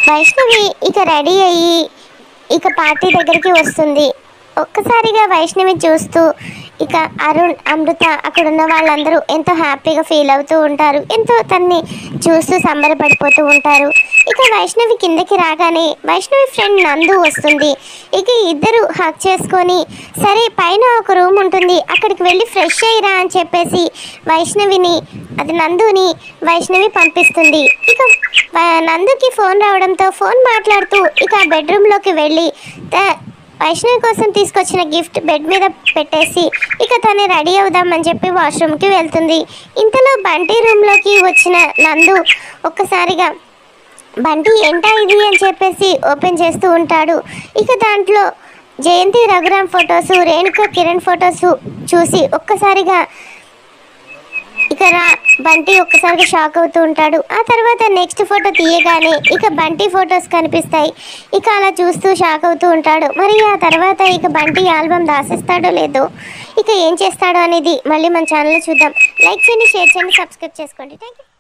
వైష్ణవి ఇక రెడీ అయ్యి ఇక పార్టీ దగ్గరికి వస్తుంది ఒక్కసారిగా వైష్ణవి చూస్తూ ఇక అరుణ్ అమృత అక్కడ ఉన్న వాళ్ళందరూ ఎంతో హ్యాపీగా ఫీల్ అవుతూ ఉంటారు ఎంతో తన్ని చూస్తూ సంబరపడిపోతూ ఉంటారు ఇక వైష్ణవి కిందకి రాగానే వైష్ణవి ఫ్రెండ్ నందు వస్తుంది ఇక ఇద్దరు హక్ చేసుకొని సరే పైన ఒక రూమ్ ఉంటుంది అక్కడికి వెళ్ళి ఫ్రెష్ అయ్యిరా అని చెప్పేసి వైష్ణవిని అది నందుని వైష్ణవి పంపిస్తుంది ఇక వ- నందుకి ఫోన్ రావడంతో ఫోన్ మాట్లాడుతూ ఇక బెడ్రూమ్లోకి వెళ్ళి త- వైష్ణవి కోసం తీసుకొచ్చిన గిఫ్ట్ బెడ్ మీద పెట్టేసి ఇక తను రెడీ అవుదామని చెప్పి వాష్రూమ్కి వెళ్తుంది ఇంతలో బంటి రూమ్లోకి వచ్చిన నందు ఒక్కసారిగా బంటి ఏంటా ఇది అని చెప్పేసి ఓపెన్ చేస్తూ ఉంటాడు ఇక దాంట్లో జయంతి రఘురామ్ ఫొటోస్ రేణుక కిరణ్ ఫొటోస్ చూసి ఒక్కసారిగా ఇక రా బంటి ఒక్కసారిగా షాక్ అవుతూ ఉంటాడు ఆ తర్వాత నెక్స్ట్ ఫోటో తీయగానే ఇక బంటి ఫొటోస్ కనిపిస్తాయి ఇక అలా చూస్తూ షాక్ అవుతూ ఉంటాడు మరి ఆ తర్వాత ఇక బంటి ఆల్బమ్ దాసిస్తాడో లేదో ఇక ఏం చేస్తాడో అనేది మళ్ళీ మన ఛానల్లో చూద్దాం లైక్ చేయండి షేర్ చేయండి సబ్స్క్రైబ్ చేసుకోండి థ్యాంక్ యూ